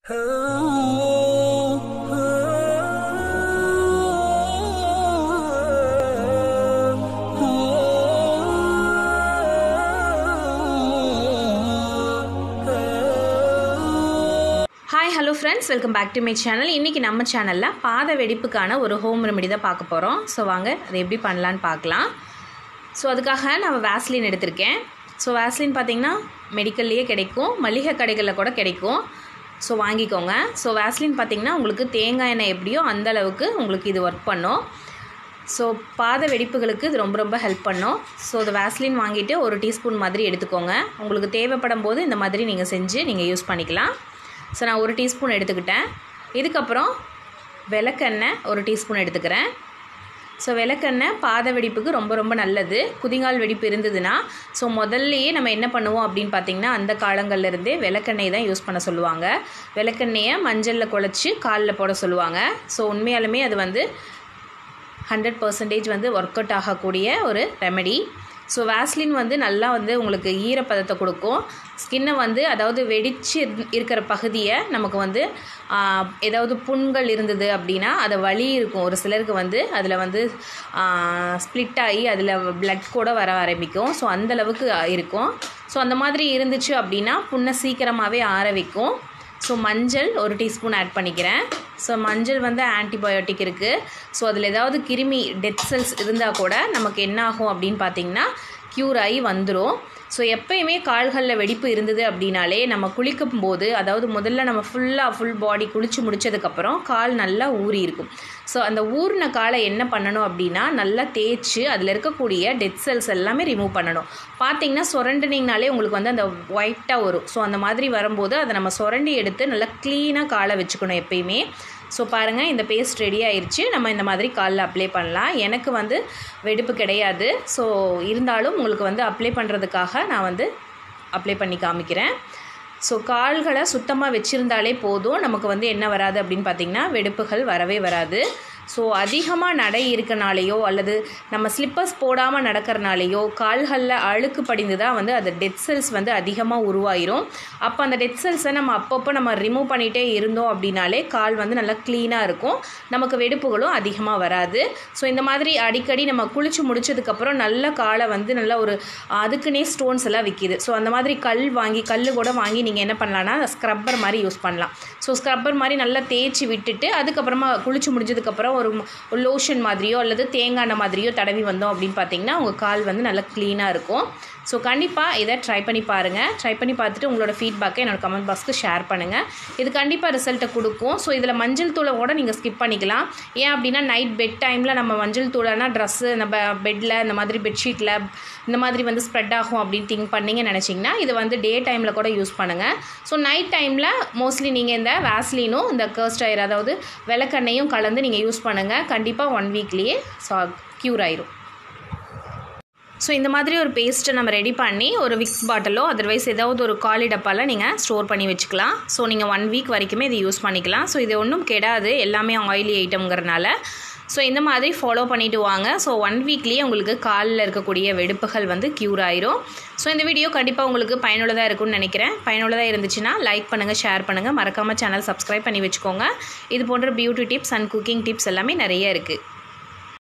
hi hello friends welcome back to my channel இன்றைக்கி நம்ம சேனலில் பாத வெடிப்புக்கான ஒரு ஹோம் ரெமெடி தான் பார்க்க போகிறோம் ஸோ வாங்க அதை எப்படி பண்ணலான்னு பார்க்கலாம் ஸோ அதுக்காக நான் வேஸ்லின் எடுத்திருக்கேன் ஸோ வேஸ்லின் பார்த்திங்கன்னா மெடிக்கல்லையே கிடைக்கும் மளிகை கடைகளில் கூட கிடைக்கும் ஸோ வாங்கிக்கோங்க ஸோ வேஸ்லின் பார்த்திங்கன்னா உங்களுக்கு தேங்காய் எண்ணெய் எப்படியோ அந்த அளவுக்கு உங்களுக்கு இது ஒர்க் பண்ணும் ஸோ பாத வெடிப்புகளுக்கு இது ரொம்ப ரொம்ப ஹெல்ப் பண்ணும் ஸோ இந்த வேஸ்லின் வாங்கிட்டு ஒரு டீஸ்பூன் மாதிரி எடுத்துக்கோங்க உங்களுக்கு தேவைப்படும் போது இந்த மாதிரி நீங்கள் செஞ்சு நீங்கள் யூஸ் பண்ணிக்கலாம் ஸோ நான் ஒரு டீஸ்பூன் எடுத்துக்கிட்டேன் இதுக்கப்புறம் விளக்கெண்ணெய் ஒரு டீஸ்பூன் எடுத்துக்கிறேன் ஸோ விளக்கெண்ணெய் பாத வெடிப்புக்கு ரொம்ப ரொம்ப நல்லது குதிங்கால் வெடிப்பு இருந்ததுன்னா ஸோ முதல்லையே நம்ம என்ன பண்ணுவோம் அப்படின்னு பார்த்திங்கன்னா அந்த காலங்கள்ல இருந்தே விளக்கெண்ணெய் தான் யூஸ் பண்ண சொல்லுவாங்க விளக்கெண்ணெயை மஞ்சளில் குழச்சி காலில் போட சொல்லுவாங்க ஸோ உண்மையாலுமே அது வந்து ஹண்ட்ரட் பர்சன்டேஜ் வந்து ஒர்க் அவுட் ஆகக்கூடிய ஒரு ரெமெடி ஸோ வேஸ்லின் வந்து நல்லா வந்து உங்களுக்கு ஈரப்பதத்தை கொடுக்கும் ஸ்கின்னை வந்து அதாவது வெடிச்சு இரு- இருக்கிற பகுதியை நமக்கு வந்து ஆஹ், ஏதாவது புண்கள் இருந்தது அப்படின்னா அதை வலி இருக்கும் ஒரு சிலருக்கு வந்து அதில் வந்து ஸ்ப்ளிட் ஆகி அதில் blood கூட வர ஆரம்பிக்கும் ஸோ அந்தளவுக்கு இருக்கும் ஸோ அந்த மாதிரி இருந்துச்சு அப்படின்னா புண்ணை சீக்கிரமாகவே ஆற வைக்கும் ஸோ மஞ்சள் ஒரு டீஸ்பூன் ஆட் பண்ணிக்கிறேன் ஸோ மஞ்சள் வந்து ஆன்டிபயோட்டிக் இருக்குது ஸோ அதில் ஏதாவது கிருமி டெத் செல்ஸ் இருந்தால் கூட நமக்கு என்ன ஆகும் அப்படின்னு பார்த்தீங்கன்னா க்யூர் ஆகி வந்துடும் ஸோ எப்பயுமே கால்களில் வெடிப்பு இருந்தது அப்படின்னாலே நம்ம குளிக்கும் போது அதாவது முதல்ல நம்ம ஃபுல்லாக ஃபுல் பாடி குளித்து முடிச்சதுக்கப்புறம் கால் நல்லா ஊறி இருக்கும் ஸோ அந்த ஊறின காலை என்ன பண்ணணும் அப்படின்னா நல்லா தேய்ச்சி அதில் இருக்கக்கூடிய டெத் செல்ஸ் எல்லாமே ரிமூவ் பண்ணணும் பார்த்தீங்கன்னா சுரண்டுனீங்கனாலே உங்களுக்கு வந்து அந்த ஒயிட்டாக வரும் ஸோ அந்த மாதிரி வரும்போது அதை நம்ம சுரண்டி எடுத்து நல்லா க்ளீனாக காலை வச்சுக்கணும் எப்பயுமே ஸோ பாருங்கள் இந்த பேஸ்ட் ரெடி ஆயிருச்சு நம்ம இந்த மாதிரி காலில் அப்ளை பண்ணலாம் எனக்கு வந்து வெடிப்பு கிடையாது ஸோ இருந்தாலும் உங்களுக்கு வந்து அப்ளை பண்ணுறதுக்காக நான் வந்து அப்ளை பண்ணி காமிக்கிறேன் ஸோ கால்களை சுத்தமாக வச்சுருந்தாலே போதும் நமக்கு வந்து என்ன வராது அப்படின்னு பார்த்திங்கன்னா வெடிப்புகள் வரவே வராது ஸோ அதிகமாக நடை இருக்கனாலேயோ அல்லது நம்ம ஸ்லிப்பர்ஸ் போடாமல் நடக்கிறனாலேயோ கால்களில் அழுக்கு படிந்து தான் வந்து அது டெத் செல்ஸ் வந்து அதிகமாக உருவாயிரும் அப்போ அந்த டெத் செல்ஸை நம்ம அப்பப்போ நம்ம ரிமூவ் பண்ணிகிட்டே இருந்தோம் அப்படின்னாலே கால் வந்து நல்லா க்ளீனாக இருக்கும் நமக்கு வெடிப்புகளும் அதிகமாக வராது ஸோ இந்த மாதிரி அடிக்கடி நம்ம குளிச்சு முடிச்சதுக்கப்புறம் நல்ல காலை வந்து நல்லா ஒரு அதுக்குன்னே ஸ்டோன்ஸ் எல்லாம் விற்கிது ஸோ அந்த மாதிரி கல் வாங்கி கல் கூட வாங்கி நீங்கள் என்ன பண்ணலான்னா ஸ்க்ரப்பர் மாதிரி யூஸ் பண்ணலாம் ஸோ ஸ்க்ரப்பர் மாதிரி நல்லா தேய்ச்சி விட்டுட்டு அதுக்கப்புறமா குளிச்சு முடிஞ்சதுக்கப்புறம் ஒரு லோஷன் மாதிரியோ அல்லது தேங்காய் எண்ணெய் மாதிரியோ தடவி வந்தோம் அப்படின்னு பார்த்தீங்கன்னா உங்கள் கால் வந்து நல்லா க்ளீனாக இருக்கும் ஸோ கண்டிப்பாக இதை ட்ரை பண்ணி பாருங்கள் ட்ரை பண்ணி பார்த்துட்டு உங்களோட ஃபீட்பேக்கை என்னோட கமெண்ட் பாக்ஸ்க்கு ஷேர் பண்ணுங்கள் இது கண்டிப்பாக ரிசல்ட்டை கொடுக்கும் ஸோ இதில் மஞ்சள் தூளை கூட நீங்கள் ஸ்கிப் பண்ணிக்கலாம் ஏன் அப்படின்னா நைட் பெட் டைமில் நம்ம மஞ்சள் தூளைனா ட்ரெஸ்ஸு நம்ம பெட்டில் இந்த மாதிரி பெட்ஷீட்டில் இந்த மாதிரி வந்து ஸ்ப்ரெட் ஆகும் அப்படின்னு திங்க் பண்ணீங்கன்னு நினச்சிங்கன்னா இது வந்து டே டைமில் கூட யூஸ் பண்ணுங்கள் ஸோ நைட் டைமில் மோஸ்ட்லி நீங்கள் இந்த வேஸ்லினும் இந்த கர்ஸ்ட் ஆயிர் அதாவது விளக்கெண்ணையும் கலந்து நீங்கள் யூஸ் பண்ணுங்கள் கண்டிப்பாக ஒன் வீக்லேயே ஸோ க்யூர் ஆயிரும் ஸோ இந்த மாதிரி ஒரு பேஸ்ட்டை நம்ம ரெடி பண்ணி ஒரு விக்ஸ் பாட்டிலோ அதர்வைஸ் ஏதாவது ஒரு காலி டப்பாவில் நீங்கள் ஸ்டோர் பண்ணி வச்சுக்கலாம் ஸோ நீங்கள் ஒன் வீக் வரைக்குமே இது யூஸ் பண்ணிக்கலாம் ஸோ இது ஒன்றும் கெடாது எல்லாமே ஆயிலி ஐட்டம்ங்கிறனால ஸோ இந்த மாதிரி ஃபாலோ பண்ணிட்டு வாங்க ஸோ ஒன் வீக்லேயே உங்களுக்கு காலில் இருக்கக்கூடிய வெடிப்புகள் வந்து க்யூர் ஆயிரும் ஸோ இந்த வீடியோ கண்டிப்பாக உங்களுக்கு பயனுள்ளதாக இருக்கும்னு நினைக்கிறேன் பயனுள்ளதாக இருந்துச்சுன்னா லைக் பண்ணுங்கள் ஷேர் பண்ணுங்கள் மறக்காமல் சேனல் சப்ஸ்கிரைப் பண்ணி வச்சுக்கோங்க இது போன்ற beauty tips and cooking tips எல்லாமே நிறைய இருக்குது